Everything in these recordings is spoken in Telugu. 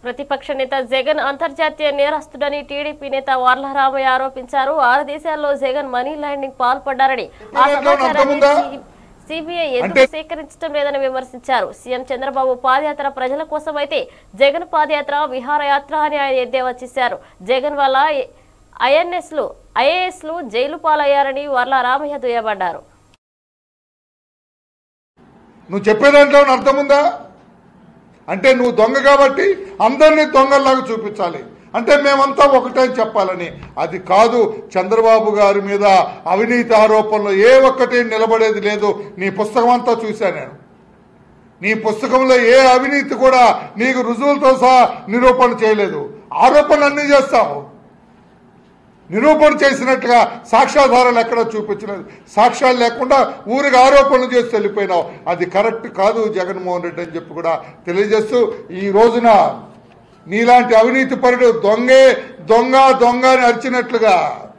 ప్రతిపక్ష నేత జగన్ అంతర్జాతీయ నేరస్తుడని టీడీపీ నేత వర్లరామయ్య ఆరోపించారు ఆరు దేశాల్లో జగన్ మనీ లాండింగ్ పాల్పడ్డారని ఆ దీంట్లో అర్థం సమాచారాన్ని ఉందా? సి- సిబిఐ ఎందుకు అంటే- సేకరించడం లేదని విమర్శించారు సీఎం చంద్రబాబు పాదయాత్ర ప్రజల కోసం అయితే జగన్ పాదయాత్ర విహారయాత్ర అని ఆయన ఎద్దేవా చేశారు జగన్ వల్ల ఐఎన్ఎస్లు ఐఏఎస్లు జైలు పాలయ్యారని వర్ల రామయ్య దుయ్యబడ్డారు నువ్వు చెప్పేదాంట్లో అర్థం ఉందా అంటే నువ్వు దొంగ కాబట్టి అందరినీ దొంగల్లాగా చూపించాలి అంటే మేమంతా ఒకటే అని చెప్పాలని అది కాదు చంద్రబాబు గారి మీద అవినీతి ఆరోపణలు ఏ ఒక్కటి నిలబడేది లేదు నీ పుస్తకం అంతా చూశాను నేను నీ పుస్తకంలో ఏ అవినీతి కూడా నీకు రుజువులతో సహా నిరూపణ చేయలేదు ఆరోపణలు అన్నీ చేస్తావు నిరూపణ చేసినట్టుగా సాక్ష్యాధారాలు ఎక్కడ చూపించలేదు సాక్ష్యాలు లేకుండా ఊరికి ఆరోపణలు చేసి వెళ్ళిపోయినావు అది కరెక్ట్ కాదు జగన్మోహన్ రెడ్డి అని చెప్పి కూడా తెలియజేస్తూ ఈ రోజున నీలాంటి అవినీతి పరుడు దొంగే దొంగ దొంగ అని అరిచినట్లుగా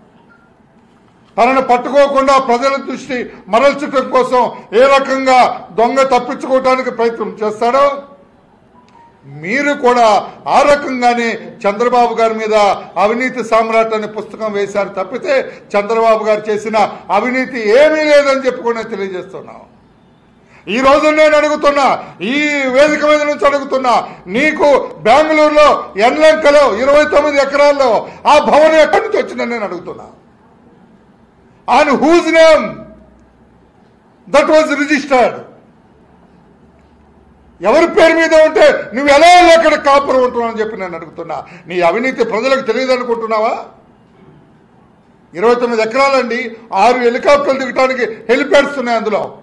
తనను పట్టుకోకుండా ప్రజల దృష్టి మరల్చడం కోసం ఏ రకంగా దొంగ తప్పించుకోవడానికి ప్రయత్నం చేస్తాడో మీరు కూడా ఆ రకంగానే చంద్రబాబు గారి మీద అవినీతి సామ్రాట్ అనే పుస్తకం వేశారు తప్పితే చంద్రబాబు గారు చేసిన అవినీతి ఏమీ లేదని చెప్పి కూడా తెలియజేస్తున్నాం ఈ రోజు నేను అడుగుతున్నా ఈ వేదిక మీద నుంచి అడుగుతున్నా నీకు బెంగళూరులో ఎన్లంకలో ఇరవై తొమ్మిది ఎకరాల్లో ఆ భవనం ఎక్కడి నుంచి వచ్చిందని నేను అడుగుతున్నా on whose name that was registered ఎవరి పేరు మీద ఉంటే నువ్వు ఎలా అక్కడ కాపురం ఉంటున్నావు అని చెప్పి నేను అడుగుతున్నా నీ అవినీతి ప్రజలకు తెలియదు అనుకుంటున్నావా ఇరవై తొమ్మిది ఎకరాలండి ఆరు హెలికాప్టర్లు దిగడానికి హెలిప్యాడ్స్ ఉన్నాయి అందులో